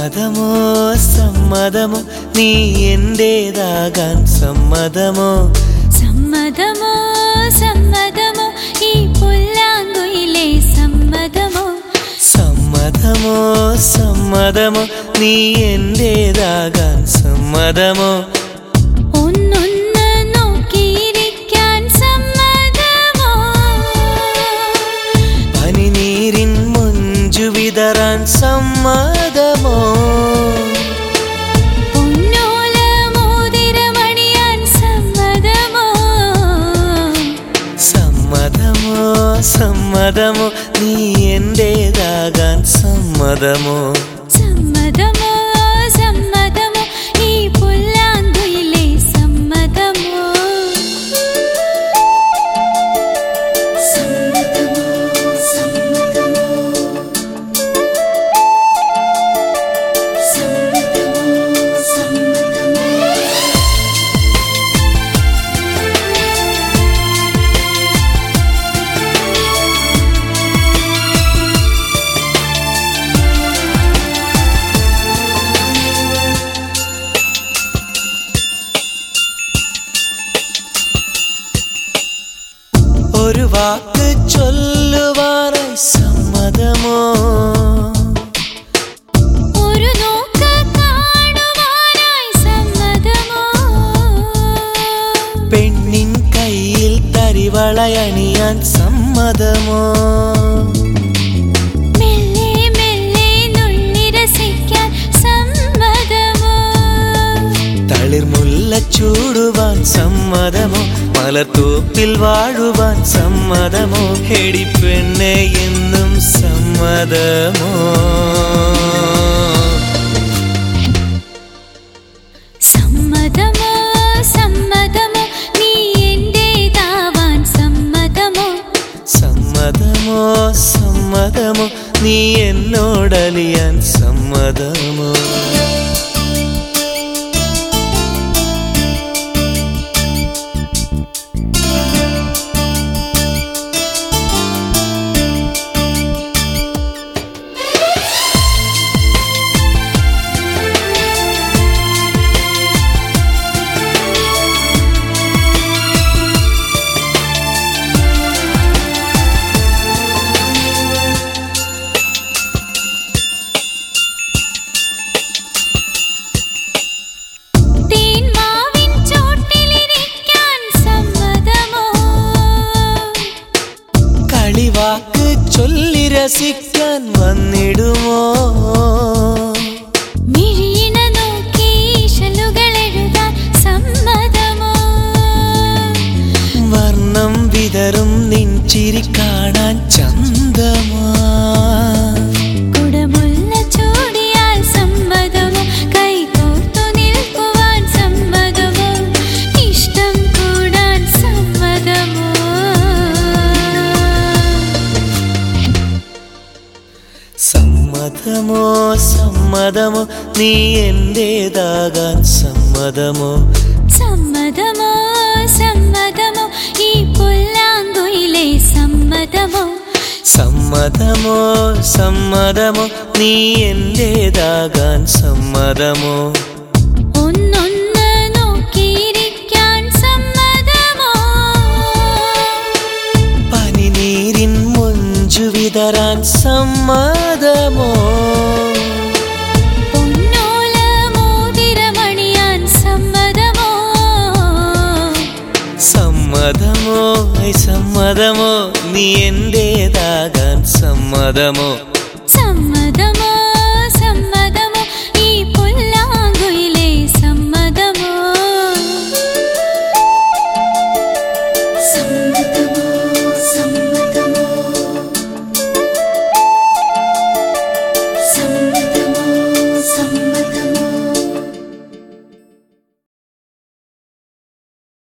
സമ്മതമോ സമ്മതമോ നീ എന്റേതാകാൻ സമ്മതമോ സമ്മതമോ സമ്മതമോ ഈ പുല്ലാങ്കുയിലെ സമ്മതമോ സമ്മതമോ സമ്മതമോ നീ എന്റേതാകാൻ സമ്മതമോ ഒന്നൊന്ന് നോക്കിയിരിക്കാൻ സമ്മതമോ പനിനീരിൻ മുഞ്ചു വിതറാൻ സമ്മതമോ പൊന്നോല മോതിരമണിയാൻ സമ്മതമോ സമ്മതമോ സമ്മതമോ നീ എന്റേതാകാൻ സമ്മതമോ സമ്മതമോ സമ്മതമോ ഈ പുല്ലാങ്കുയിലെ സമ്മതമോ സമ്മതമോ സമ്മതമോ സമ്മതമോ സമ്മതമോ ഒരു വാക്ക് ചൊല്ലുവാനായി സമ്മതമോ ഒരു നോക്ക് കാണുവാനായി സമ്മതമോ പെണ്ണിൻ കയ്യിൽ തരിവളയണിയാൻ സമ്മതമോ മെല്ലെ മെല്ലെ നുള്ളി രസിക്കാൻ സമ്മതമോ തളിർമുല്ല ചൂടുവാൻ സമ്മതമോ മലത്തോപ്പിൽ വാഴുവാൻ സമ്മതമോ ഹെടി പെണ്ണെ എന്നും സമ്മതമോ സമ്മതമോ സമ്മതമോ നീ എന്റേതാവാൻ സമ്മതമോ സമ്മതമോ സമ്മതമോ നീ എന്നോടലിയാൻ സമ്മതമോ തേന്മാവിൻ ചോട്ടിലിരിക്കാൻ സമ്മതമോ കളിവാക്ക് ചൊല്ലി രസിക്കാൻ വന്നിടുമോ മിഴിയിണ നോക്കി ഈശലുകൾ എഴുതാൻ സമ്മതമോ വർണ്ണം വിതറും നിൻചിരി കാണാൻ ചന്തമാ കുടമുല്ല ചൂടിയാൽ സമ്മതമോ കൈകോർത്തു നിൽക്കുവാൻ സമ്മതമോ ഇഷ്ടം കൂടാൻ സമ്മതമോ സമ്മതമോ സമ്മതമോ നീ എന്റേതാകാൻ സമ്മതമോ സമ്മതമോ സമ്മതമോ ഈ പുല്ലാങ്കുയിലെ സമ്മതമോ സമ്മതമോ സമ്മതമോ നീ എന്റേതാകാൻ സമ്മതമോ ഒന്നൊന്ന് നോക്കിയിരിക്കാൻ സമ്മതമോ പനിനീരിൻ മുഞ്ചു വിതറാൻ സമ്മതമോ പൊന്നോല മോതിരമണിയാൻ സമ്മതമോ സമ്മതമോ ഐ സമ്മതമോ നീ എന്റേതാകാൻ സമ്മതമോ